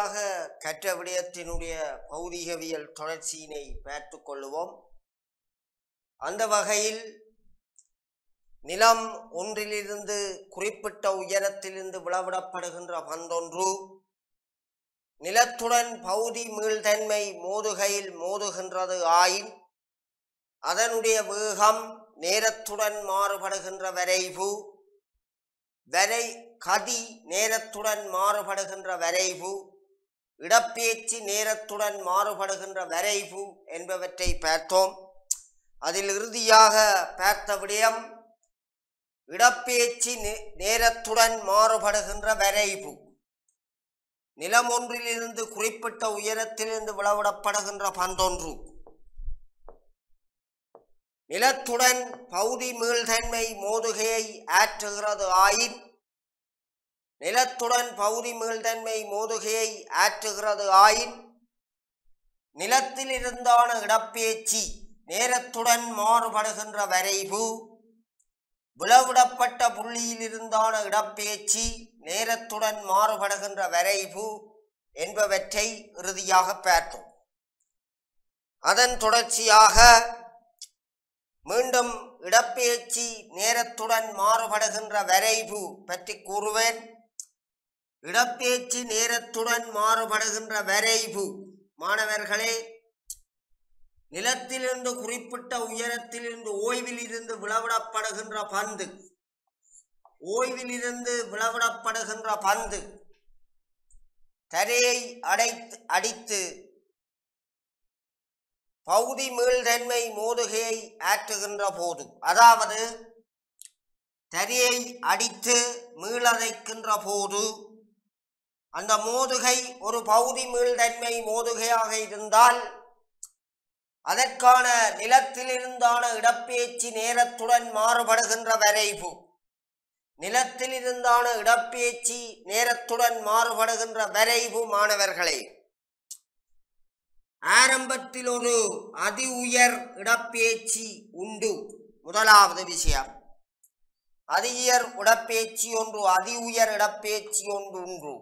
தொடர்ச்சியாக கற்ற விடயத்தினுடைய பௌதிகவியல் தொடர்ச்சியினை பார்த்துக் கொள்ளுவோம் அந்த வகையில் நிலம் ஒன்றிலிருந்து குறிப்பிட்ட உயரத்திலிருந்து விளவிடப்படுகின்ற பந்தொன்று நிலத்துடன் பௌதி மீள்தன்மை மோதுகையில் மோதுகின்றது ஆயின் அதனுடைய வேகம் நேரத்துடன் மாறுபடுகின்ற வரைவு வரை கதி நேரத்துடன் மாறுபடுகின்ற வரைவு இடப்பேச்சு நேரத்துடன் மாறுபடுகின்ற வரைவு என்பவற்றை பார்த்தோம் அதில் இறுதியாக பார்த்த விடயம் இடப்பேச்சு நே- நேரத்துடன் மாறுபடுகின்ற வரைவு நிலம் ஒன்றிலிருந்து குறிப்பிட்ட உயரத்திலிருந்து விளவிடப்படுகின்ற பந்தொன்று நிலத்துடன் பௌதி மீள்தன்மை மோதுகையை ஆற்றுகிறது ஆயின் நிலத்துடன் பௌதி மீள்தன்மை மோதுகையை ஆற்றுகிறது ஆயின் நிலத்தில் இருந்தான இடப்பேச்சு நேரத்துடன் மாறுபடுகின்ற வரைவு விளவிடப்பட்ட புள்ளியில் இருந்தான இடப்பேச்சு நேரத்துடன் மாறுபடுகின்ற வரைவு என்பவற்றை இறுதியாக பார்த்தோம் அதன் தொடர்ச்சியாக மீண்டும் இடப்பெயர்ச்சி நேரத்துடன் மாறுபடுகின்ற வரைவு பற்றி கூறுவேன் இடப்பெயர்ச்சி நேரத்துடன் மாறுபடுகின்ற வரைவு மாணவர்களே நிலத்திலிருந்து குறிப்பிட்ட உயரத்திலிருந்து ஓய்வில் இருந்து விளவிடப்படுகின்ற பந்து ஓய்விலிருந்து விளவிடப்படுகின்ற பந்து தரையை அடைத்து அடித்து பகுதி மீள்தன்மை மோதுகையை ஆற்றுகின்ற போது அதாவது தரையை அடித்து மீளதைக்கின்ற போது அந்த மோதுகை ஒரு பகுதி மீள்தன்மை மோதுகையாக இருந்தால் அதற்கான நிலத்திலிருந்தான இடப்பெயர்ச்சி நேரத்துடன் மாறுபடுகின்ற வரைவு நிலத்தில் இருந்தான இடப்பெயர்ச்சி நேரத்துடன் மாறுபடுகின்ற வரைவு மாணவர்களே ஆரம்பத்தில் ஒரு அதி உயர் இடப்பெயர்ச்சி உண்டு முதலாவது விஷயம் அதி உயர் இடப்பெயர்ச்சி ஒன்று அதி உயர் இடப்பெயர்ச்சி ஒன்று உண்டு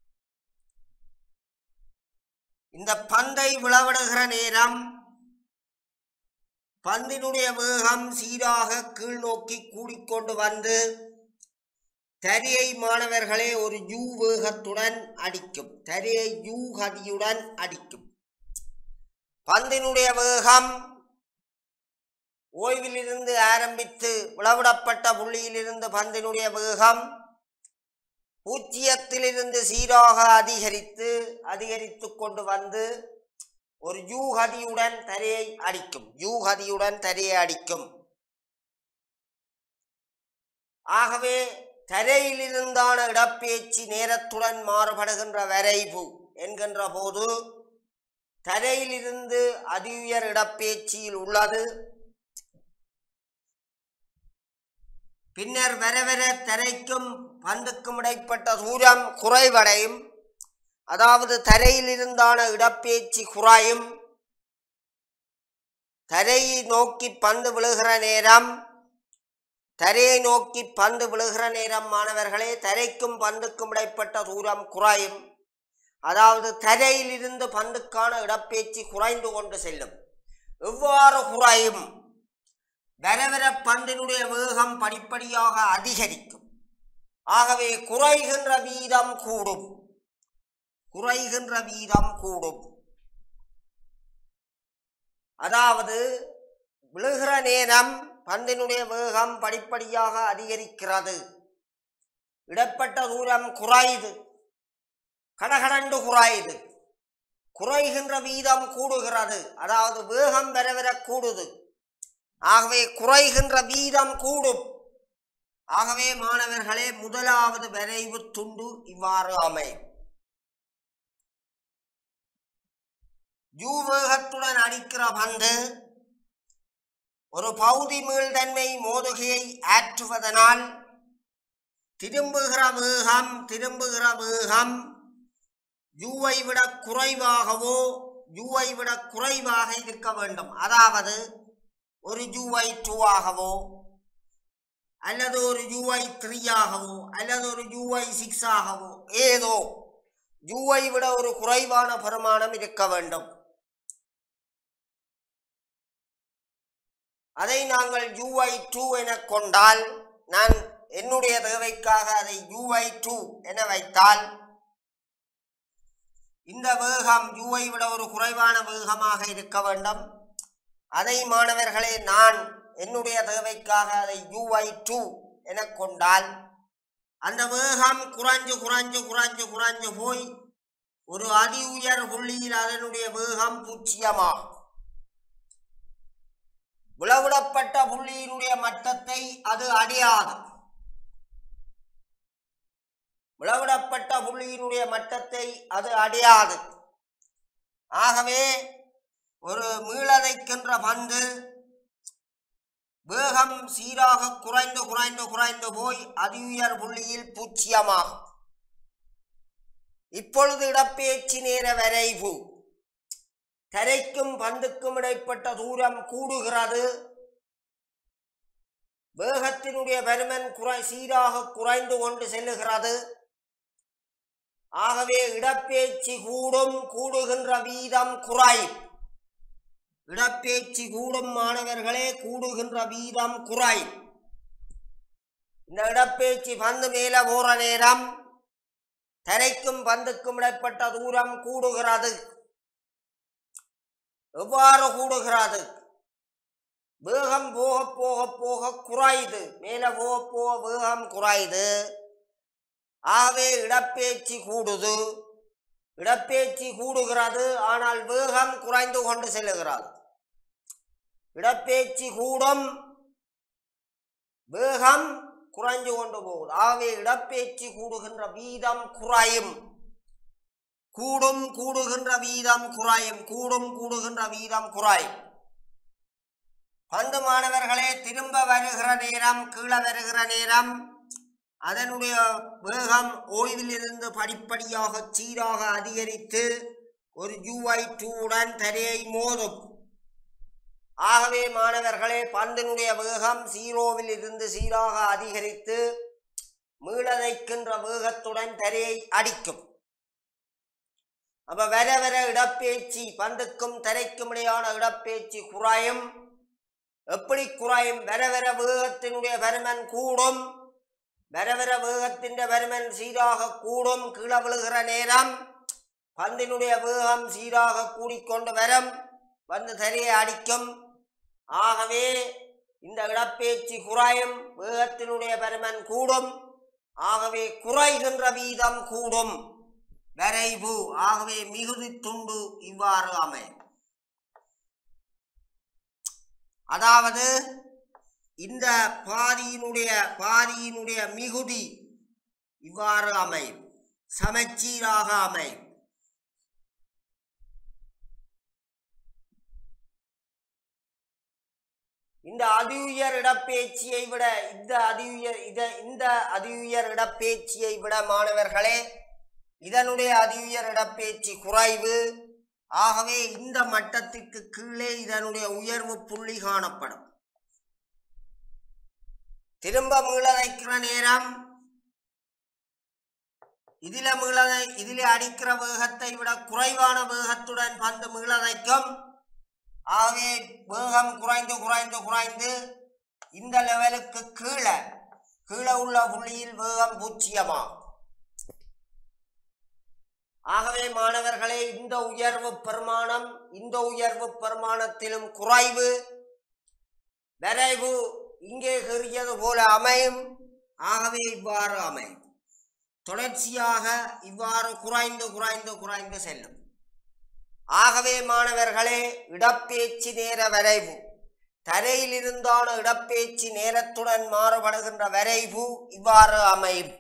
இந்த பந்தை விளவிடுகிற நேரம் பந்தினுடைய வேகம் சீராக கீழ் நோக்கி கூடிக்கொண்டு வந்து தரியை மாணவர்களே ஒரு யூ வேகத்துடன் அடிக்கும் தரியை யூ கதியுடன் அடிக்கும் பந்தினுடைய வேகம் ஓய்விலிருந்து ஆரம்பித்து விளவிடப்பட்ட புள்ளியிலிருந்து பந்தினுடைய வேகம் பூஜ்ஜியத்திலிருந்து சீராக அதிகரித்து அதிகரித்து கொண்டு வந்து ஒரு யூகதியுடன் தரையை அடிக்கும் யூகதியுடன் தரையை அடிக்கும் ஆகவே தரையிலிருந்தான இடப்பெயர்ச்சி நேரத்துடன் மாறுபடுகின்ற வரைவு என்கின்ற போது தரையிலிருந்து அதி உயர் இடப்பெயர்ச்சியில் உள்ளது பின்னர் வர வர தரைக்கும் பந்துக்கும் இடைப்பட்ட தூரம் குறைவடையும் அதாவது தரையில் இருந்தான இடப்பெயர்ச்சி குறையும் தரையை நோக்கி பந்து விழுகிற நேரம் தரையை நோக்கி பந்து விழுகிற நேரம் மாணவர்களே தரைக்கும் பந்துக்கும் இடைப்பட்ட தூரம் குறையும் அதாவது தரையில் இருந்து பந்துக்கான இடப்பெயர்ச்சி குறைந்து கொண்டு செல்லும் எவ்வாறு குறையும் வரவர பந்தினுடைய வேகம் படிப்படியாக அதிகரிக்கும் ஆகவே குறைகின்ற வீதம் கூடும் குறைகின்ற வீதம் கூடும் அதாவது விழுகிற நேரம் பந்தினுடைய வேகம் படிப்படியாக அதிகரிக்கிறது இடப்பட்ட தூரம் குறையுது கடகடண்டு குறையுது குறைகின்ற வீதம் கூடுகிறது அதாவது வேகம் வர வர கூடுது ஆகவே குறைகின்ற வீதம் கூடும் ஆகவே மாணவர்களே முதலாவது விரைவு துண்டு இவ்வாறு அமையும் யூ வேகத்துடன் அடிக்கிற பந்து ஒரு பௌதி மீள்தன்மை மோதுகையை ஆற்றுவதனால் திரும்புகிற வேகம் திரும்புகிற வேகம் யூவை விட குறைவாகவோ யூவை விட குறைவாக இருக்க வேண்டும் அதாவது ஒரு யூஐ டூ ஆகவோ அல்லது ஒரு யூஐ த்ரீ ஆகவோ அல்லது ஒரு யூஐ சிக்ஸ் ஆகவோ ஏதோ யூவை விட ஒரு குறைவான பெருமானம் இருக்க வேண்டும் அதை நாங்கள் யூஐ டூ என கொண்டால் நான் என்னுடைய தேவைக்காக அதை யூஐ டூ என வைத்தால் இந்த வேகம் யூவை விட ஒரு குறைவான வேகமாக இருக்க வேண்டும் அதை மாணவர்களே நான் என்னுடைய தேவைக்காக அதை யூஐ டூ என கொண்டால் அந்த வேகம் குறைஞ்சு குறைஞ்சு குறைஞ்சு குறைஞ்சு போய் ஒரு அதி உயர் புள்ளியில் அதனுடைய வேகம் பூச்சியமாகும் உளவிடப்பட்ட புள்ளியினுடைய மட்டத்தை அது அடையாது உளவிடப்பட்ட புள்ளியினுடைய மட்டத்தை அது அடையாது ஆகவே ஒரு மீளதைக்கின்ற பந்து வேகம் சீராக குறைந்து குறைந்து குறைந்து போய் அதி உயர் புள்ளியில் பூச்சியமாகும் இப்பொழுது இடப்பெயர்ச்சி நேர வரைவு தரைக்கும் பந்துக்கும் இடைப்பட்ட தூரம் கூடுகிறது வேகத்தினுடைய பருமன் குறை சீராக குறைந்து கொண்டு செல்லுகிறது ஆகவே இடப்பெயர்ச்சி கூடும் கூடுகின்ற வீதம் குறையும் இடப்பெயர்ச்சி கூடும் மாணவர்களே கூடுகின்ற வீதம் குறை இந்த இடப்பெயர்ச்சி பந்து மேல போற நேரம் தரைக்கும் பந்துக்கும் இடைப்பட்ட தூரம் கூடுகிறது எவ்வாறு கூடுகிறது வேகம் போக போக போக குறையுது மேல போக போக வேகம் குறையுது ஆகவே இடப்பெயர்ச்சி கூடுது இடப்பெயர்ச்சி கூடுகிறது ஆனால் வேகம் குறைந்து கொண்டு செல்லுகிறது இடப்பெயர்ச்சி கூடும் வேகம் குறைஞ்சு கொண்டு போகுது ஆகவே இடப்பெயர்ச்சி கூடுகின்ற வீதம் குறையும் கூடும் கூடுகின்ற வீதம் குறையும் கூடும் கூடுகின்ற வீதம் குறையும் பந்து மாணவர்களே திரும்ப வருகிற நேரம் கீழே வருகிற நேரம் அதனுடைய வேகம் ஓய்விலிருந்து படிப்படியாக சீராக அதிகரித்து ஒரு யூஐ டூவுடன் தரையை மோதும் ஆகவே மாணவர்களே பந்தினுடைய வேகம் சீரோவில் இருந்து சீராக அதிகரித்து மீளதைக்கின்ற வேகத்துடன் தரையை அடிக்கும் அப்ப வர வர இடப்பெயர்ச்சி பந்துக்கும் தரைக்கும் இடையான இடப்பெயர்ச்சி குறையும் எப்படி குறையும் வர வர வேகத்தினுடைய பருமன் கூடும் வர வர வேகத்தின் பருமன் சீராக கூடும் கீழே விழுகிற நேரம் பந்தினுடைய வேகம் சீராக கூடிக்கொண்டு வரும் வந்து தரையை அடிக்கும் ஆகவே இந்த இடப்பெயர்ச்சி குறையும் வேகத்தினுடைய பருமன் கூடும் ஆகவே குறைகின்ற வீதம் கூடும் வரைவு ஆகவே மிகுதி துண்டு இவ்வாறு அமையும் அதாவது இந்த பாதியினுடைய பாதியினுடைய மிகுதி இவ்வாறு அமையும் சமச்சீராக அமையும் இந்த அதி உயர் இடப்பெயர்ச்சியை விட இந்த அதி உயர் இத இந்த அதி உயர் இடப்பெயர்ச்சியை விட மாணவர்களே இதனுடைய அதி உயர் இடப்பெயர்ச்சி குறைவு ஆகவே இந்த மட்டத்திற்கு கீழே இதனுடைய உயர்வு புள்ளி காணப்படும் திரும்ப மீள வைக்கிற நேரம் இதில மீளதை இதிலே அடிக்கிற வேகத்தை விட குறைவான வேகத்துடன் பந்து மீள வைக்கும் ஆகவே வேகம் குறைந்து குறைந்து குறைந்து இந்த லெவலுக்கு கீழே கீழே உள்ள புள்ளியில் வேகம் பூச்சியமாகும் ஆகவே மாணவர்களே இந்த உயர்வு பெருமானம் இந்த உயர்வு பெருமானத்திலும் குறைவு விரைவு இங்கே கருகியது போல அமையும் ஆகவே இவ்வாறு அமையும் தொடர்ச்சியாக இவ்வாறு குறைந்து குறைந்து குறைந்து செல்லும் ஆகவே மாணவர்களே இடப்பேச்சு நேர வரைவு தரையில் இருந்தான இடப்பேச்சு நேரத்துடன் மாறுபடுகின்ற வரைவு இவ்வாறு அமையும்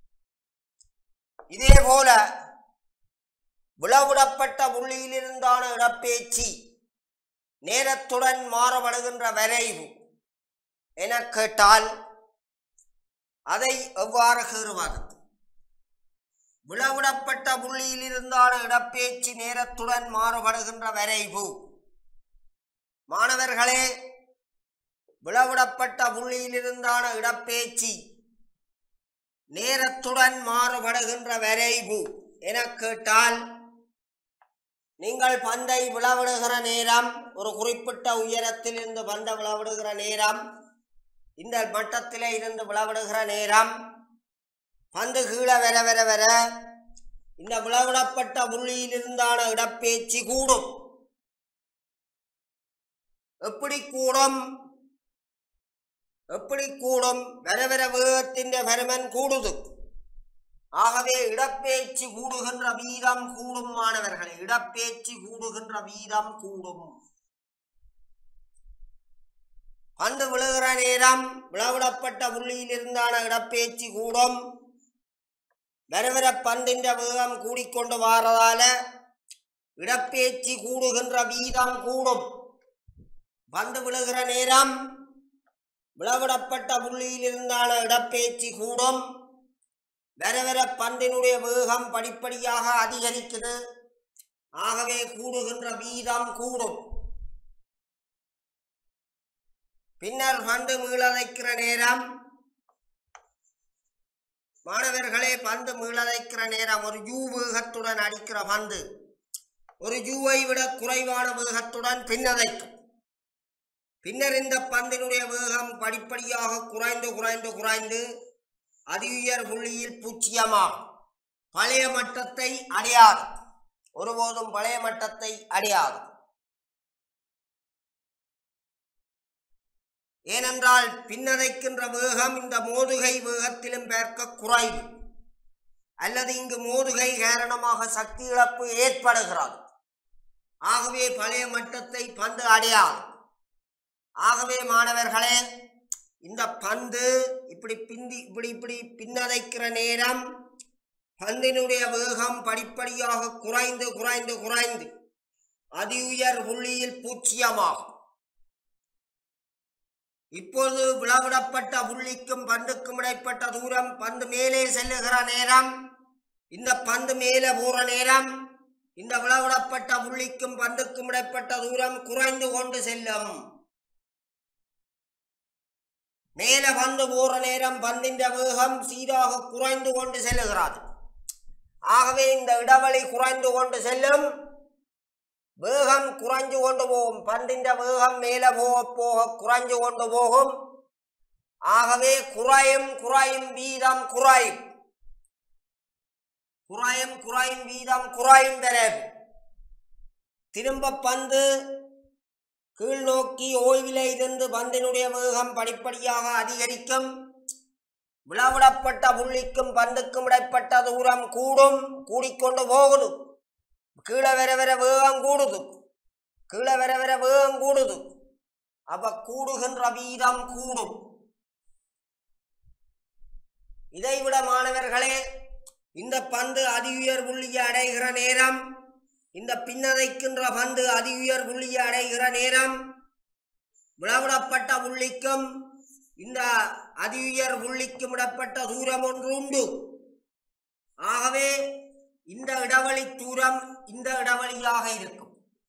இதே போல விளவிடப்பட்ட புள்ளியிலிருந்தான இடப்பேச்சு நேரத்துடன் மாறுபடுகின்ற வரைவு என கேட்டால் அதை எவ்வாறு கீறுவது விளவிடப்பட்ட புள்ளியில் இருந்தான இடப்பேச்சு நேரத்துடன் மாறுபடுகின்ற வரைவு மாணவர்களே விளவிடப்பட்ட புள்ளியில் இருந்தான இடப்பேச்சு நேரத்துடன் மாறுபடுகின்ற வரைவு என கேட்டால் நீங்கள் பந்தை விளவிடுகிற நேரம் ஒரு குறிப்பிட்ட உயரத்தில் இருந்து பந்தை விளவிடுகிற நேரம் இந்த மட்டத்திலே இருந்து விளவிடுகிற நேரம் பந்து கீழே வர வர வர இந்த விளவிடப்பட்ட புள்ளியில் இருந்தான இடப்பேச்சு கூடும் எப்படி கூடும் எப்படி கூடும் வர வர வேகத்தின் பருமன் கூடுது ஆகவே இடப்பேச்சு கூடுகின்ற வீதம் கூடும் மாணவர்களே இடப்பேச்சு கூடுகின்ற வீதம் கூடும் பந்து விழுகிற நேரம் விளவிடப்பட்ட புள்ளியில் இருந்தான இடப்பேச்சு கூடும் வரவர பந்தின் வேகம் கூடிக்கொண்டு வாரதால இடப்பேச்சு கூடுகின்ற வீதம் கூடும் பந்து விழுகிற நேரம் விளவிடப்பட்ட புள்ளியில் இருந்தான இடப்பேச்சு கூடும் வர வர பந்தினுடைய வேகம் படிப்படியாக அதிகரிக்குது ஆகவே கூடுகின்ற வீதம் கூடும் பின்னர் பந்து மீளதைக்கிற நேரம் மாணவர்களே பந்து மீளதைக்கிற நேரம் ஒரு யூ வேகத்துடன் அடிக்கிற பந்து ஒரு யூவை விட குறைவான வேகத்துடன் பின்னதைக்கும் பின்னர் இந்த பந்தினுடைய வேகம் படிப்படியாக குறைந்து குறைந்து குறைந்து அதிஉயர் புள்ளியில் பூச்சியமாகும் பழைய மட்டத்தை அடையாது ஒருபோதும் பழைய மட்டத்தை அடையாது ஏனென்றால் பின்னதைக்கின்ற வேகம் இந்த மோதுகை வேகத்திலும் பேர்க்க குறைவு அல்லது இங்கு மோதுகை காரணமாக சக்தி இழப்பு ஏற்படுகிறது ஆகவே பழைய மட்டத்தை பந்து அடையாது ஆகவே மாணவர்களே இந்த பந்து இப்படி பிந்தி இப்படி இப்படி பின்னதைக்கிற நேரம் பந்தினுடைய வேகம் படிப்படியாக குறைந்து குறைந்து குறைந்து அதிஉயர் புள்ளியில் பூச்சியமாகும் இப்போது விளவிடப்பட்ட புள்ளிக்கும் பந்துக்கும் இடைப்பட்ட தூரம் பந்து மேலே செல்லுகிற நேரம் இந்த பந்து மேலே போற நேரம் இந்த விளவிடப்பட்ட புள்ளிக்கும் பந்துக்கும் இடைப்பட்ட தூரம் குறைந்து கொண்டு செல்லும் மேல பந்து போற நேரம் பந்தின் வேகம் சீராக குறைந்து கொண்டு செல்லுகிறது ஆகவே இந்த இடைவெளி குறைந்து கொண்டு செல்லும் வேகம் குறைஞ்சு கொண்டு போகும் பந்தின் வேகம் மேல போக போக குறைஞ்சு கொண்டு போகும் ஆகவே குறையும் குறையும் வீதம் குறையும் குறையும் குறையும் வீதம் குறையும் பிறகு திரும்ப பந்து கீழ் நோக்கி ஓய்விலே இருந்து பந்தினுடைய வேகம் படிப்படியாக அதிகரிக்கும் விளவிடப்பட்ட புள்ளிக்கும் பந்துக்கும் இடைப்பட்ட தூரம் கூடும் கூடிக்கொண்டு போகுது கீழே வர வர வேகம் கூடுது கீழே வர வர வேகம் கூடுது அப்ப கூடுகின்ற வீதம் கூடும் இதைவிட மாணவர்களே இந்த பந்து அதிஉயர் புள்ளியை அடைகிற நேரம் இந்த பின்னதைக்கின்ற பந்து அதிஉயர் புள்ளியை அடைகிற நேரம் விளவிடப்பட்ட புள்ளிக்கும் இந்த அதிஉயர் புள்ளிக்கும் இடப்பட்ட தூரம் ஒன்று உண்டு ஆகவே இந்த இடைவெளி தூரம் இந்த இடைவெளியாக இருக்கும்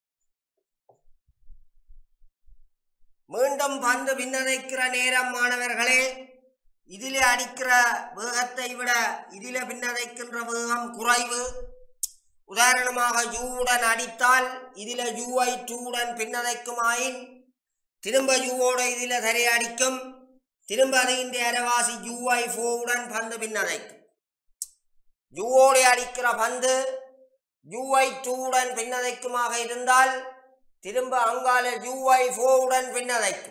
மீண்டும் பந்து பின்னதைக்கிற நேரம் மாணவர்களே இதிலே அடிக்கிற வேகத்தை விட இதிலே பின்னதைக்கின்ற வேகம் குறைவு உதாரணமாக யூவுடன் அடித்தால் இதில் யூஐ டூவுடன் பின்னதைக்குமாயின் திரும்ப யூவோட இதில் தரை அடிக்கும் திரும்ப அதையின் அரைவாசி யூஐ ஃபோவுடன் பந்து பின்னதைக்கும் யூவோடு அடிக்கிற பந்து யூஐ டூவுடன் பின்னதைக்குமாக இருந்தால் திரும்ப அங்கால யூஐ ஃபோவுடன் பின்னதைக்கும்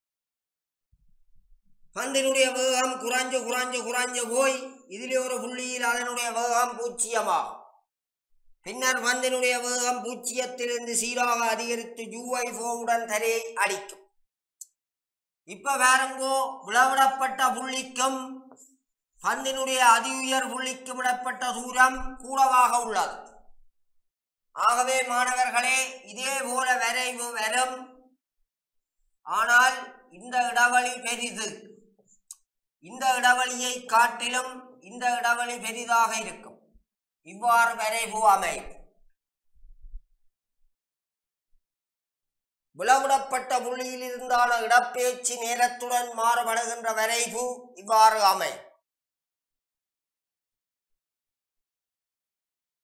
பந்தினுடைய வேகம் குறைஞ்சு குறைஞ்சு குறைஞ்சு போய் இதிலே ஒரு புள்ளியில் அதனுடைய வேகம் பூச்சியமாகும் பின்னர் பந்தினுடைய வேகம் பூச்சியத்திலிருந்து சீராக அதிகரித்து யூஐ ஃபோவுடன் தரையை அடிக்கும் இப்ப வேறங்கோ விளவிடப்பட்ட புள்ளிக்கும் பந்தினுடைய அதிஉயர் புள்ளிக்கும் இடப்பட்ட தூரம் கூடவாக உள்ளது ஆகவே மாணவர்களே இதே போல வரைவு வரும் ஆனால் இந்த இடைவெளி பெரிது இந்த இடைவெளியை காட்டிலும் இந்த இடைவெளி பெரிதாக இருக்கும் இவ்வாறு வரைவு அமையும் விளவிடப்பட்ட புள்ளியில் இருந்தான இடப்பேச்சு நேரத்துடன் மாறுபடுகின்ற வரைவு இவ்வாறு அமையும்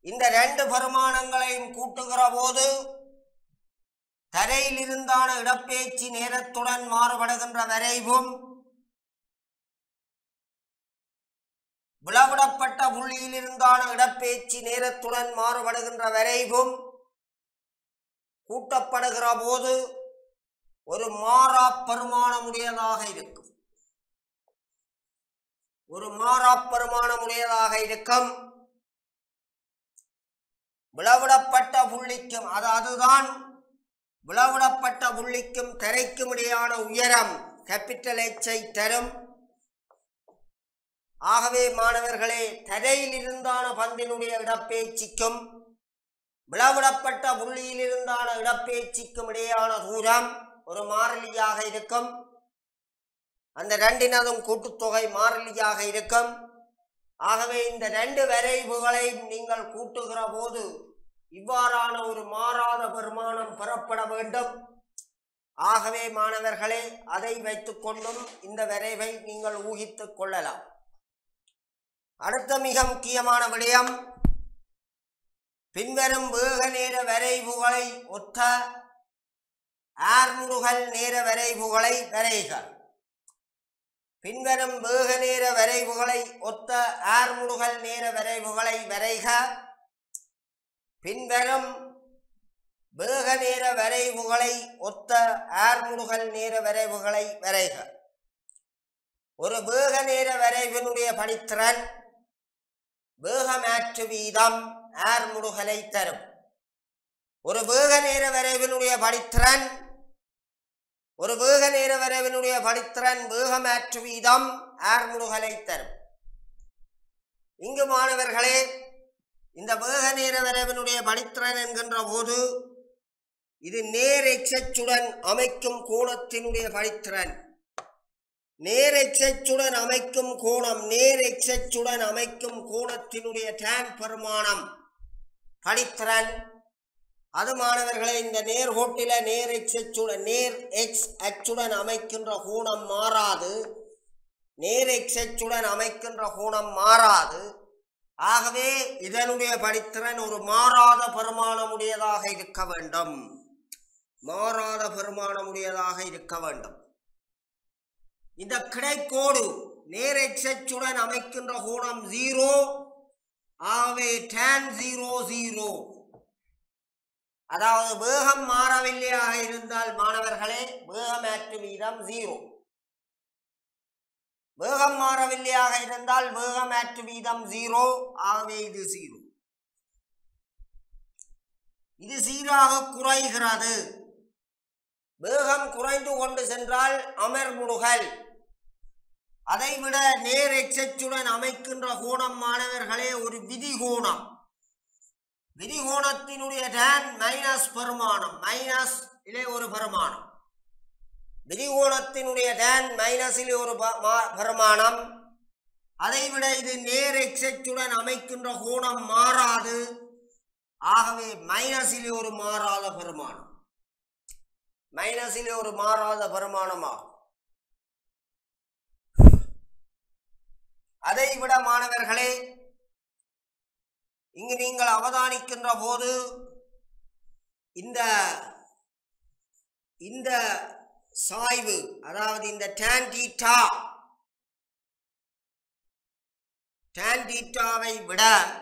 இந்த ரெண்டு பரிமாணங்களையும் கூட்டுகிற போது தரையில் இருந்தான இடப்பெயர்ச்சி நேரத்துடன் மாறுபடுகின்ற வரைவும் விளவிடப்பட்ட புள்ளியில் இருந்தான இடப்பெயர்ச்சி நேரத்துடன் மாறுபடுகின்ற வரைவும் கூட்டப்படுகிற போது ஒரு மாறா பெருமானமுடையதாக இருக்கும் ஒரு மாறா பெருமானமுடையதாக இருக்கும் விளவிடப்பட்ட புள்ளிக்கும் அது அதுதான் விளவிடப்பட்ட புள்ளிக்கும் தரைக்கும் இடையான உயரம் கேபிட்டல் எச்சை தரும் ஆகவே மாணவர்களே தரையில் இருந்தான பந்தினுடைய இடப்பெயர்ச்சிக்கும் விளவிடப்பட்ட புள்ளியில் இருந்தான இடப்பெயர்ச்சிக்கும் இடையான தூரம் ஒரு மாறிலியாக இருக்கும் அந்த ரெண்டினதும் கூட்டுத்தொகை மாறிலியாக இருக்கும் ஆகவே இந்த ரெண்டு வரைவுகளையும் நீங்கள் கூட்டுகிற போது இவ்வாறான ஒரு மாறாத பெருமானம் பெறப்பட வேண்டும் ஆகவே மாணவர்களே அதை வைத்துக்கொண்டும் இந்த வரைவை நீங்கள் ஊகித்துக் கொள்ளலாம் அடுத்த மிக முக்கியமான விடயம் பின்வரும் வேக நேர வரைவுகளை ஒத்த ஆர்முருகல் நேர வரைவுகளை வரைக பின்வரும் வேக நேர வரைவுகளை ஒத்த ஆர்முருகல் நேர வரைவுகளை வரைக பின்வரும் வேக நேர வரைவுகளை ஒத்த ஆர்முருகல் நேர வரைவுகளை வரைக ஒரு வேக நேர வரைவினுடைய படித்திறன் வேகமாற்று வீதம் ஆர்முருகலை தரும் ஒரு வேக நேர வரைவினுடைய படித்திறன் ஒரு வேக நேர வரைவினுடைய படித்திறன் வேகமாற்று வீதம் ஆர்முருகலை தரும் இங்கு மாணவர்களே இந்த வேக நேர வரைவினுடைய படித்திறன் என்கின்ற போது இது நேர் எச்சச்சுடன் அமைக்கும் கோணத்தினுடைய படித்திறன் நேர் எச்சச்சுடன் அமைக்கும் கோணம் நேர் எச்சச்சுடன் அமைக்கும் கோணத்தினுடைய டேன் பெருமானம் படித்திறன் அது மாணவர்களே இந்த நேர்கோட்டில நேர் எக்ஸச்சுடன் நேர் எக்ஸ் அச்சுடன் அமைக்கின்ற கோணம் மாறாது நேர் எக்ஸச்சுடன் அமைக்கின்ற கோணம் மாறாது ஆகவே இதனுடைய படித்திறன் ஒரு மாறாத பெருமானமுடையதாக இருக்க வேண்டும் மாறாத பெருமானமுடையதாக இருக்க வேண்டும் இந்த கிடைக்கோடு நேர் எக்ஸச்சுடன் அமைக்கின்ற கோணம் ஜீரோ ஆகவே டேன் ஜீரோ ஜீரோ அதாவது வேகம் மாறவில்லையாக இருந்தால் மாணவர்களே வேகமாற்று வீதம் ஜீரோ வேகம் மாறவில்லையாக இருந்தால் வேகமாற்று வீதம் ஜீரோ ஆகவே இது ஜீரோ இது சீராக குறைகிறது வேகம் குறைந்து கொண்டு சென்றால் அமர்முடுகல் அதைவிட நேர் எச்சச்சுடன் அமைக்கின்ற கோணம் மாணவர்களே ஒரு விதி கோணம் விதிகோணத்தினுடைய டேன் மைனஸ் பெருமானம் மைனஸ் இலே ஒரு பெருமானம் விதிகோணத்தினுடைய டேன் மைனஸிலே ஒரு ப- மா- பெருமானம் அதைவிட இது நேர் எக்ஸச்சுடன் அமைக்கின்ற கோணம் மாறாது ஆகவே மைனஸிலே ஒரு மாறாத பெருமானம் மைனஸிலே ஒரு மாறாத பெருமானமாகும் அதைவிட மாணவர்களே இங்கு நீங்கள் அவதானிக்கின்ற போது இந்த இந்த சாய்வு அதாவது இந்த tan theta tan thetaவை விட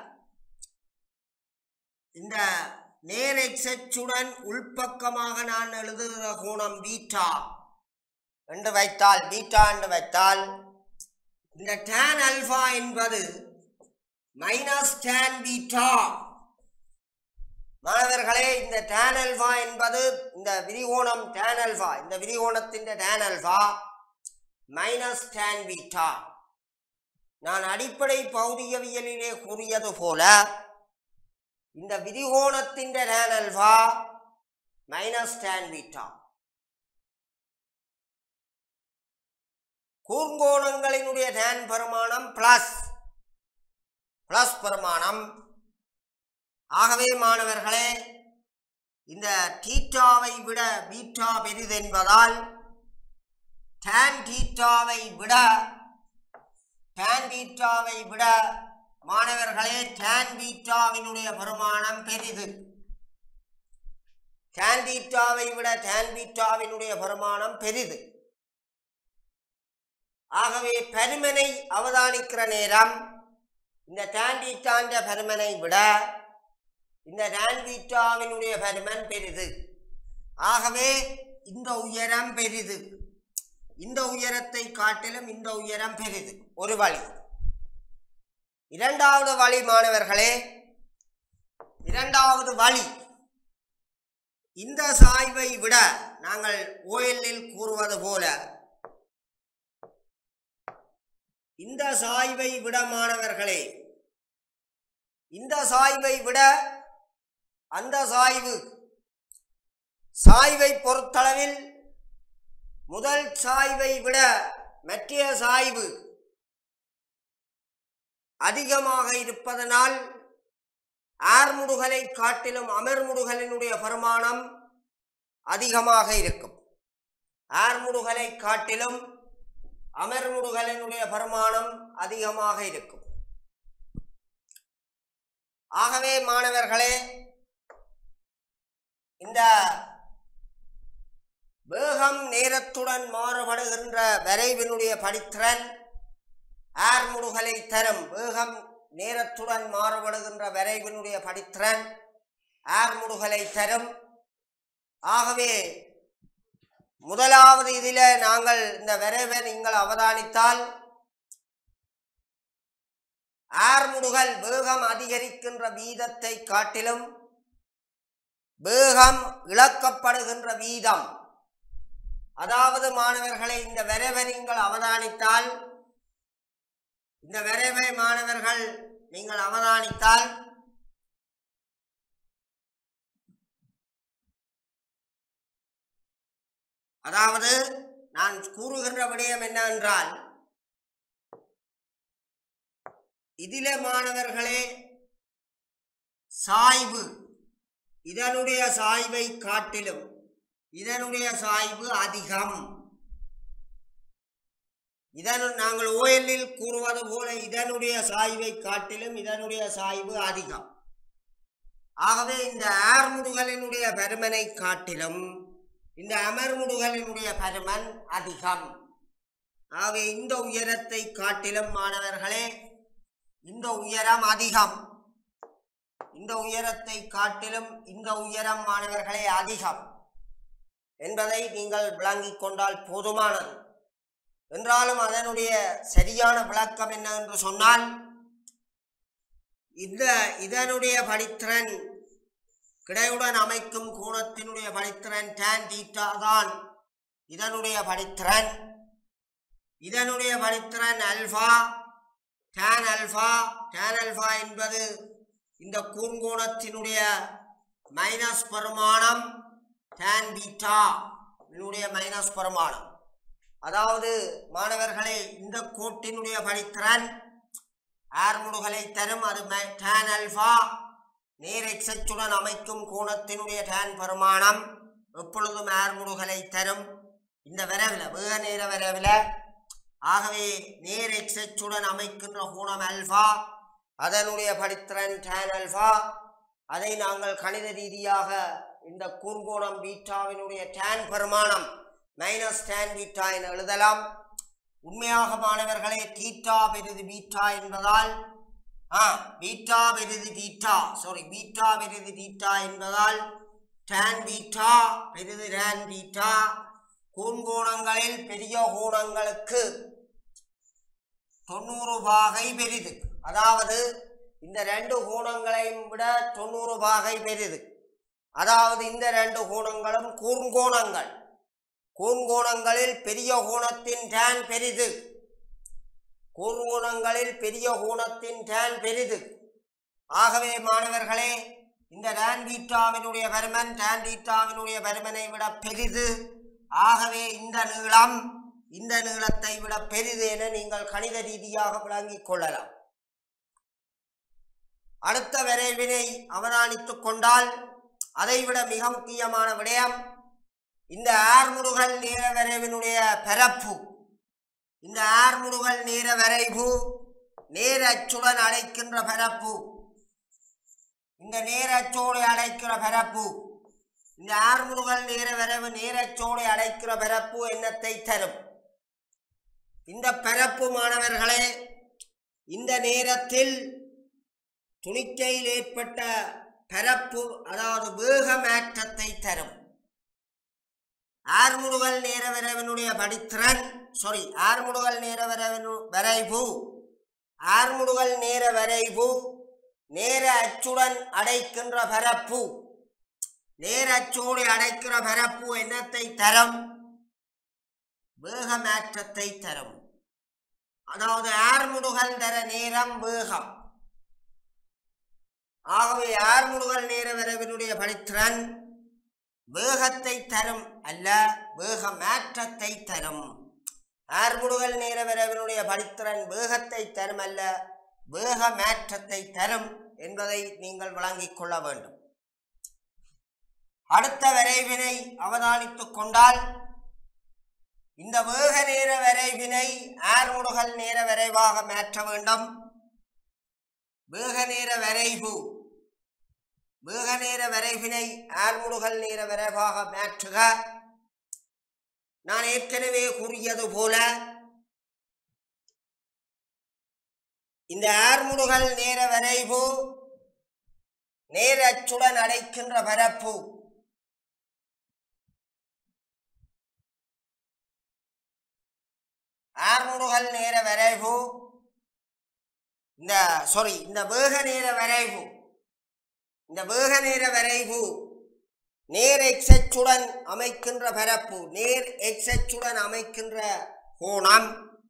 இந்த நேர் எக்ஸச்சுடன் உள்பக்கமாக நான் எழுதுகிற கோணம் பீட்டா என்று வைத்தால் பீட்டா என்று வைத்தால் இந்த tan அல்பா என்பது மைனஸ் டேன் பீட்டா மாணவர்களே இந்த டேன் அல்பா என்பது இந்த விரிகோணம் டேன் அல்பா இந்த விரிகோணத்தின் tan alpha minus tan beta நான் அடிப்படை பௌதிகவியலிலே கூறியது போல இந்த விரிகோணத்தின் tan alpha minus tan beta கூர்ங்கோணங்களினுடைய டேன் பெருமானம் பிளஸ் பிளஸ் பெருமானம் ஆகவே மாணவர்களே இந்த டீட்டாவை விட பீட்டா பெரிதென்பதால் tan டீட்டாவை விட tan டீட்டாவை விட மாணவர்களே tan பீட்டாவினுடைய பெருமானம் பெரிது tan பீட்டாவை விட tan பீட்டாவினுடைய பெருமானம் பெரிது ஆகவே பருமனை அவதானிக்கிற நேரம் இந்த tan பீட்டான்ற பருமனை விட இந்த tan பீட்டாவினுடைய பருமன் பெரிது ஆகவே இந்த உயரம் பெரிது இந்த உயரத்தை காட்டிலும் இந்த உயரம் பெரிது ஒரு வழி இரண்டாவது வழி மாணவர்களே இரண்டாவது வழி இந்த சாய்வை விட நாங்கள் ஓயலில் கூறுவது போல இந்த சாய்வை விட மாணவர்களே இந்த சாய்வை விட அந்த சாய்வு சாய்வை பொறுத்தளவில் முதல் சாய்வை விட மற்றைய சாய்வு அதிகமாக இருப்பதனால் ஆர்முடுகலை காட்டிலும் அமர்முடுகலினுடைய பரிமாணம் அதிகமாக இருக்கும் ஆர்முடுகலை காட்டிலும் அமர்முடுகலினுடைய பரிமாணம் அதிகமாக இருக்கும் ஆகவே மாணவர்களே இந்த வேகம் நேரத்துடன் மாறுபடுகின்ற வரைவினுடைய படித்திறன் ஆர்முடுகலை தரும் வேகம் நேரத்துடன் மாறுபடுகின்ற வரைவினுடைய படித்திறன் ஆர்முடுகலை தரும் ஆகவே முதலாவது இதில் நாங்கள் இந்த விரைவை நீங்கள் அவதானித்தால் ஆர்முடுகல் வேகம் அதிகரிக்கின்ற வீதத்தை காட்டிலும் வேகம் இழக்கப்படுகின்ற வீதம் அதாவது மாணவர்களை இந்த விரைவை நீங்கள் அவதானித்தால் இந்த விரைவை மாணவர்கள் நீங்கள் அவதானித்தால் அதாவது நான் கூறுகின்ற விடயம் என்னவென்றால் இதிலே மாணவர்களே சாய்வு இதனுடைய சாய்வை காட்டிலும் இதனுடைய சாய்வு அதிகம் இதனு நாங்கள் ஓயலில் கூறுவது போல இதனுடைய சாய்வை காட்டிலும் இதனுடைய சாய்வு அதிகம் ஆகவே இந்த ஆர்முடுகளினுடைய பருமனை காட்டிலும் இந்த அமர்முடுகளினுடைய பருமன் அதிகம் ஆகவே இந்த உயரத்தை காட்டிலும் மாணவர்களே இந்த உயரம் அதிகம் இந்த உயரத்தை காட்டிலும் இந்த உயரம் மாணவர்களே அதிகம் என்பதை நீங்கள் விளங்கிக் கொண்டால் போதுமானது என்றாலும் அதனுடைய சரியான விளக்கம் என்ன என்று சொன்னால் இந்த இதனுடைய படித்திறன் கிடையுடன் அமைக்கும் கோணத்தினுடைய படித்திறன் டேன் தீட்டா தான் இதனுடைய படித்திறன் இதனுடைய படித்திறன் alpha tan alpha tan alpha என்பது இந்த கூர்ங்கோணத்தினுடைய மைனஸ் பெருமானம் டேன் பீட்டா இதனுடைய மைனஸ் பெருமானம் அதாவது மாணவர்களே இந்த கோட்டினுடைய படித்திறன் ஆர்முடுகளை தரும் அது டேன் அல்ஃபா நேர் எக்ஸச்சுடன் அமைக்கும் கோணத்தினுடைய டேன் பெருமானம் எப்பொழுதும் ஆர்முடுகளை தரும் இந்த விரைவில் வேக நேர விரைவில் ஆகவே நேர் எக்ஸச்சுடன் அமைக்கின்ற கோணம் அல்ஃபா அதனுடைய படித்திறன் டேன் அல்ஃபா அதை நாங்கள் கணித ரீதியாக இந்த கூர்கோணம் பீட்டாவினுடைய டேன் பெருமானம் மைனஸ் டேன் பீட்டா என எழுதலாம் உண்மையாக மாணவர்களே தீட்டா பெரிது பீட்டா என்பதால் ஆ பீட்டா பெரிது தீட்டா சாரி பீட்டா பெரிது தீட்டா என்பதால் டேன் பீட்டா பெரிது டேன் பீட்டா கூர்கோணங்களில் பெரிய கோணங்களுக்கு தொண்ணூறு பாகை பெரிது அதாவது இந்த ரெண்டு கோணங்களையும் விட தொண்ணூறு பாகை பெரிது அதாவது இந்த ரெண்டு கோணங்களும் கூர்ங்கோணங்கள் கூர்ங்கோணங்களில் பெரிய கோணத்தின் டேன் பெரிது கூர்ங்கோணங்களில் பெரிய கோணத்தின் டேன் பெரிது ஆகவே மாணவர்களே இந்த டேன் பீட்டாவினுடைய பருமன் டேன் பீட்டாவினுடைய பருமனை விட பெரிது ஆகவே இந்த நீளம் இந்த நீளத்தை விட பெரிது என நீங்கள் கணித ரீதியாக விளங்கிக் கொள்ளலாம் அடுத்த விரைவினை அவதானித்துக் கொண்டால் அதைவிட மிக முக்கியமான விடயம் இந்த ஆர்முடுகள் நேர வரைவினுடைய பரப்பு இந்த ஆர்முடுகள் நேர வரைவு நேர் அச்சுடன் அழைக்கின்ற பரப்பு இந்த நேரச்சோடு அழைக்கிற பரப்பு இந்த ஆர்முருகல் நேர வரவு நேரச்சோடு அழைக்கிற பரப்பு என்னத்தை தரும் இந்த பரப்பு மாணவர்களே இந்த நேரத்தில் துணிக்கையில் ஏற்பட்ட பரப்பு அதாவது வேக மாற்றத்தை தரும் ஆர்முடுகல் நேர வரைவனுடைய படித்திறன் சாரி ஆர்முடுகல் நேர வரைவனு வரைவு ஆர்முடுகல் நேர வரைவு நேர அச்சுடன் அடைக்கின்ற பரப்பு நேர அச்சோடு அடைக்கிற பரப்பு என்னத்தை தரும் வேக மாற்றத்தை தரும் அதாவது ஆர்முடுகல் தர நேரம் வேகம் ஆகவே ஆர்முடுகல் நேர வரைவினுடைய படித்திறன் வேகத்தை தரும் அல்ல வேக மாற்றத்தை தரும் ஆர்முடுகல் நேர வரைவினுடைய படித்திறன் வேகத்தை தரும் அல்ல வேக மாற்றத்தை தரும் என்பதை நீங்கள் விளங்கிக் கொள்ள வேண்டும் அடுத்த வரைவினை அவதானித்துக் கொண்டால் இந்த வேக நேர வரைவினை ஆர்முடுகல் நேர வரைவாக மாற்ற வேண்டும் வேக நேர வரைவு வேக நேர வரைவினை ஆர்முடுகல் நேர வரைவாக மாற்றுக நான் ஏற்கனவே கூறியது போல இந்த ஆர்முடுகல் நேர வரைவு நேர அச்சுடன் அடைக்கின்ற பரப்பு ஆர்முடுகல் நேர வரைவு இந்த சாரி இந்த வேக நேர வரைவு இந்த வேக நேர வரைவு நேர் எக்ஸச்சுடன் அமைக்கின்ற பரப்பு நேர் எக்ஸச்சுடன் அமைக்கின்ற கோணம்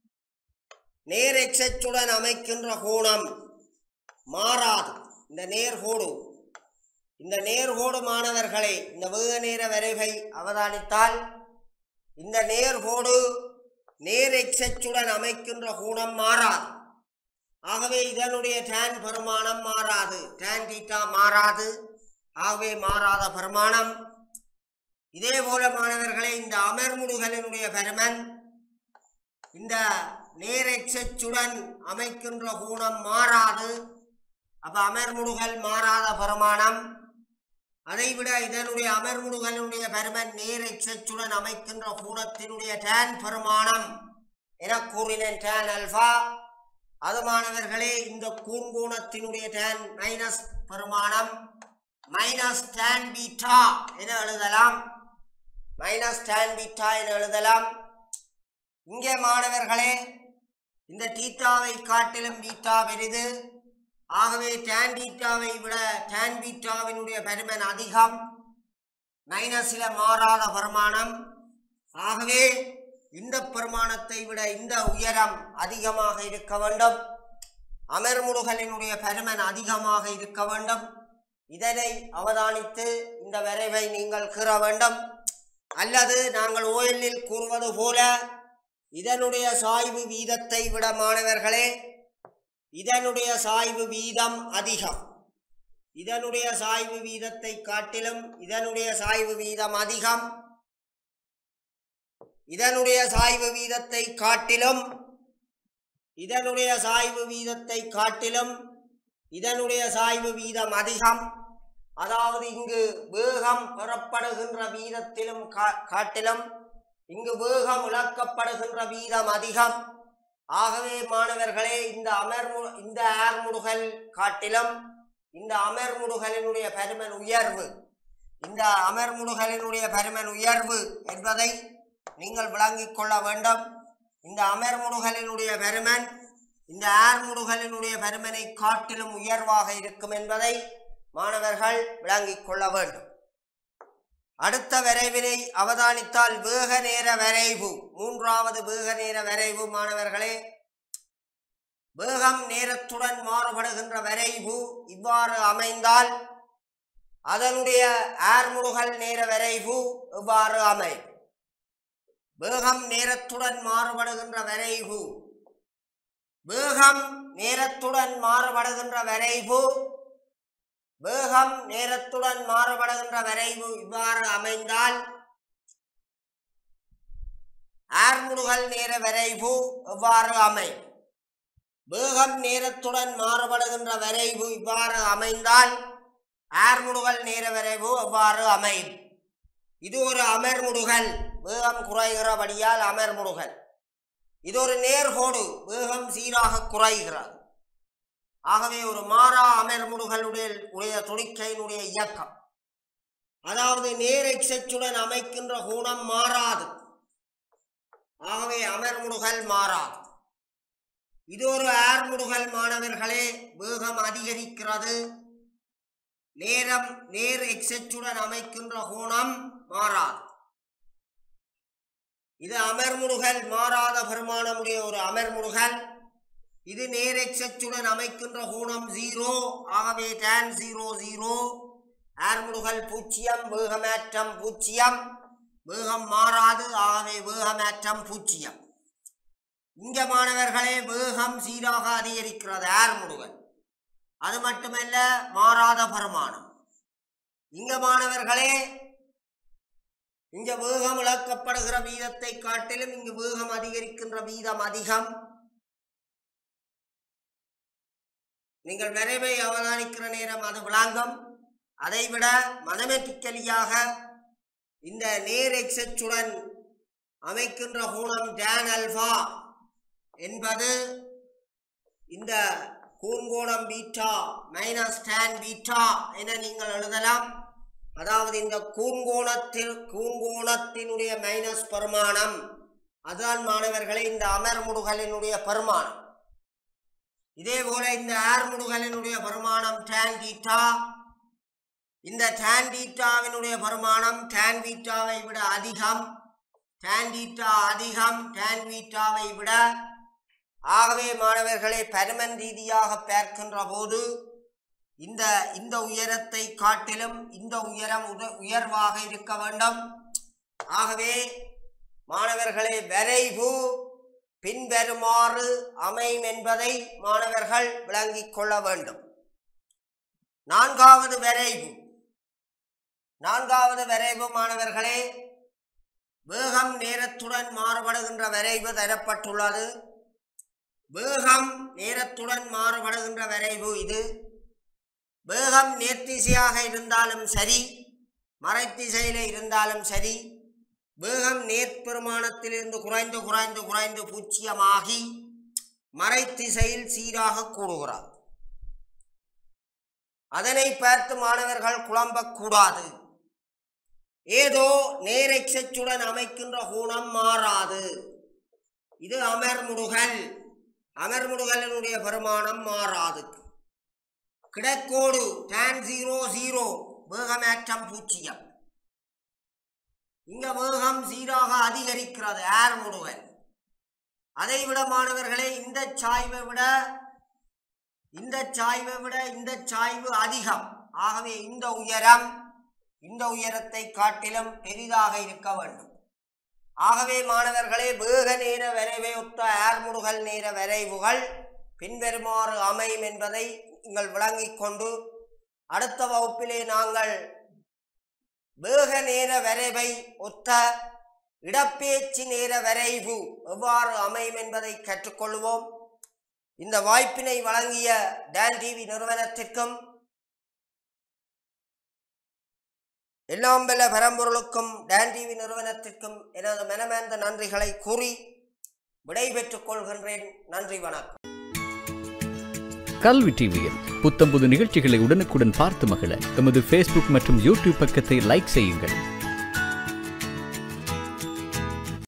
நேர் எக்ஸச்சுடன் அமைக்கின்ற கோணம் மாறாது இந்த நேர்கோடு இந்த நேர்கோடு மாணவர்களே இந்த வேக நேர வரைவை அவதானித்தால் இந்த நேர்கோடு நேர் எக்ஸச்சுடன் அமைக்கின்ற கோணம் மாறாது ஆகவே இதனுடைய டேன் பெருமானம் மாறாது டேன் தீட்டா மாறாது ஆகவே மாறாத பெருமானம் இதே போல மாணவர்களே இந்த அமர்முடுகளினுடைய பெருமன் இந்த நேர் எக்ஸச்சுடன் அமைக்கின்ற கோணம் மாறாது அப்ப அமர்முடுகள் மாறாத பெருமானம் அதைவிட இதனுடைய அமர்முடுகளினுடைய பெருமன் நேர் எக்ஸச்சுடன் அமைக்கின்ற கோணத்தினுடைய டேன் பெருமானம் என கூறினேன் டேன் அல்பா அது மாணவர்களே இந்த கூண்கோணத்தினுடைய டேன் மைனஸ் பெருமானம் மைனஸ் டேன் பீட்டா என எழுதலாம் மைனஸ் டேன் பீட்டா என எழுதலாம் இங்கே மாணவர்களே இந்த டீட்டாவை காட்டிலும் பீட்டா பெரிது ஆகவே டேன் பீட்டாவை விட டேன் பீட்டாவினுடைய பருமன் அதிகம் மைனஸில் மாறாத பெருமானம் ஆகவே இந்த பெருமானத்தை விட இந்த உயரம் அதிகமாக இருக்க வேண்டும் அமர்முடுகளினுடைய பருமன் அதிகமாக இருக்க வேண்டும் இதனை அவதானித்து இந்த வரைவை நீங்கள் கீற வேண்டும் அல்லது நாங்கள் ஓயலில் கூறுவது போல இதனுடைய சாய்வு வீதத்தை விட மாணவர்களே இதனுடைய சாய்வு வீதம் அதிகம் இதனுடைய சாய்வு வீதத்தை காட்டிலும் இதனுடைய சாய்வு வீதம் அதிகம் இதனுடைய சாய்வு வீதத்தை காட்டிலும் இதனுடைய சாய்வு வீதத்தை காட்டிலும் இதனுடைய சாய்வு வீதம் அதிகம் அதாவது இங்கு வேகம் பெறப்படுகின்ற வீதத்திலும் கா- காட்டிலும் இங்கு வேகம் இழக்கப்படுகின்ற வீதம் அதிகம் ஆகவே மாணவர்களே இந்த அமர்மு இந்த ஆர்முடுகள் காட்டிலும் இந்த அமர்முடுகளினுடைய பருமன் உயர்வு இந்த அமர்முடுகளினுடைய பருமன் உயர்வு என்பதை நீங்கள் விளங்கிக் கொள்ள வேண்டும் இந்த அமர்முடுகளினுடைய பருமன் இந்த ஆர்முடுகளினுடைய பருமனை காட்டிலும் உயர்வாக இருக்கும் என்பதை மாணவர்கள் விளங்கிக் கொள்ள வேண்டும் அடுத்த வரைவினை அவதானித்தால் வேக நேர வரைவு மூன்றாவது வேக நேர வரைவு மாணவர்களே வேகம் நேரத்துடன் மாறுபடுகின்ற வரைவு இவ்வாறு அமைந்தால் அதனுடைய ஆர்முடுகள் நேர வரைவு இவ்வாறு அமையும் வேகம் நேரத்துடன் மாறுபடுகின்ற வரைவு வேகம் நேரத்துடன் மாறுபடுகின்ற வரைவு வேகம் நேரத்துடன் மாறுபடுகின்ற வரைவு இவ்வாறு அமைந்தால் ஆர்முடுகள் நேர வரைவு எவ்வாறு அமையும் வேகம் நேரத்துடன் மாறுபடுகின்ற வரைவு இவ்வாறு அமைந்தால் ஆர்முடுகல் நேர வரைவு எவ்வாறு அமையும் இது ஒரு அமர்முடுகல் வேகம் குறைகிறபடியால் அமர்முடுகல் இது ஒரு நேர்கோடு வேகம் சீராக குறைகிறது ஆகவே ஒரு மாறா அமர்முடுகளுடைய உடைய துணிக்கையினுடைய இயக்கம் அதாவது நேர் எக்ஸச்சுடன் அமைக்கின்ற கோணம் மாறாது ஆகவே அமர்முடுகல் மாறாது இது ஒரு ஆர்முடுகல் மாணவர்களே வேகம் அதிகரிக்கிறது நேரம் நேர் எக்ஸச்சுடன் அமைக்கின்ற கோணம் மாறாது இது அமர்முடுகல் மாறாத பெருமானமுடைய ஒரு அமர்முடுகல் இது நேர் எக்ஸச்சுடன் அமைக்கின்ற கோணம் ஜீரோ ஆகவே tan ஜீரோ ஜீரோ ஆர்முடுகல் பூஜ்ஜியம் வேகமேற்றம் பூஜ்ஜியம் வேகம் மாறாது ஆகவே வேகமேற்றம் பூஜ்ஜியம் இங்க மாணவர்களே வேகம் சீராக அதிகரிக்கிறது ஆர்முடுகல் அது மட்டுமல்ல மாறாத பரமானம் இங்க மாணவர்களே இங்க வேகம் இழக்கப்படுகிற வீதத்தை காட்டிலும் இங்கு வேகம் அதிகரிக்கின்ற வீதம் அதிகம் நீங்கள் விரைவை அவதானிக்கிற நேரம் அது விளங்கும் அதைவிட மதமெட்டிக்கலியாக இந்த நேர் எக்ஸச்சுடன் அமைக்கின்ற கோணம் டேன் அல்ஃபா என்பது இந்த கூர்ங்கோணம் பீட்டா மைனஸ் டேன் பீட்டா என நீங்கள் எழுதலாம் அதாவது இந்த கூர்ங்கோணத்தில் கூர்ங்கோணத்தினுடைய மைனஸ் பெருமானம் அதுதான் மாணவர்களே இந்த அமர்முடுகலினுடைய பெருமானம் இதே போல இந்த ஆர்முடுகலினுடைய பெருமானம் டேன் பீட்டா இந்த டேன் பீட்டாவினுடைய பெருமானம் டேன் பீட்டாவை விட அதிகம் டேன் பீட்டா அதிகம் டேன் பீட்டாவை விட ஆகவே மாணவர்களை பருமன் ரீதியாக பார்க்கின்ற போது இந்த இந்த உயரத்தை காட்டிலும் இந்த உயரம் உத உயர்வாக இருக்க வேண்டும் ஆகவே மாணவர்களே விரைவு பின்வருமாறு அமையும் என்பதை மாணவர்கள் விளங்கிக் கொள்ள வேண்டும் நான்காவது விரைவு நான்காவது விரைவு மாணவர்களே வேகம் நேரத்துடன் மாறுபடுகின்ற விரைவு தரப்பட்டுள்ளது வேகம் நேரத்துடன் மாறுபடுகின்ற விரைவு இது வேகம் நேர்த்திசையாக இருந்தாலும் சரி மறைத்திசையில் இருந்தாலும் சரி வேகம் நேர்பெருமானத்திலிருந்து குறைந்து குறைந்து குறைந்து பூச்சியமாகி மறைத்திசையில் சீராக கூடுகிறார் அதனை பார்த்து மாணவர்கள் குழம்பக்கூடாது ஏதோ நேரெக்சச்சுடன் அமைக்கின்ற கோணம் மாறாது இது அமர்முடுகல் அமர்முடுகலினுடைய பெருமானம் மாறாது கிடக்கோடு tan ஜீரோ ஜீரோ வேகமேற்றம் பூச்சியம் இங்க வேகம் சீராக அதிகரிக்கிறது ஏர் முடுகல் அதை விட மாணவர்களே இந்த சாய்வை விட இந்த சாய்வை விட இந்த சாய்வு அதிகம் ஆகவே இந்த உயரம் இந்த உயரத்தை காட்டிலும் பெரிதாக இருக்க வேண்டும் ஆகவே மாணவர்களே வேக நேர வரைவை ஒத்த ஏர்முடுகல் நேர வரைவுகள் பின்வருமாறு அமையும் என்பதை நீங்கள் விளங்கிக் கொண்டு அடுத்த வகுப்பிலே நாங்கள் வேக நேர வரைவை ஒத்த இடப்பேச்சு நேர வரைவு எவ்வாறு அமையும் என்பதை கற்றுக்கொள்வோம் இந்த வாய்ப்பினை வழங்கிய டான் டிவி நிறுவனத்திற்கும் எல்லாம் வல்ல பரம்பொருளுக்கும் டான் டிவி நிறுவனத்திற்கும் எனது மனமார்ந்த நன்றிகளை கூறி விடைபெற்றுக் கொள்கின்றேன் நன்றி வணக்கம் கல்வி டிவியில் புத்தம்புது நிகழ்ச்சிகளை உடனுக்குடன் பார்த்து மகிழ எமது ஃபேஸ்புக் மற்றும் யூடியூப் பக்கத்தை லைக் செய்யுங்கள்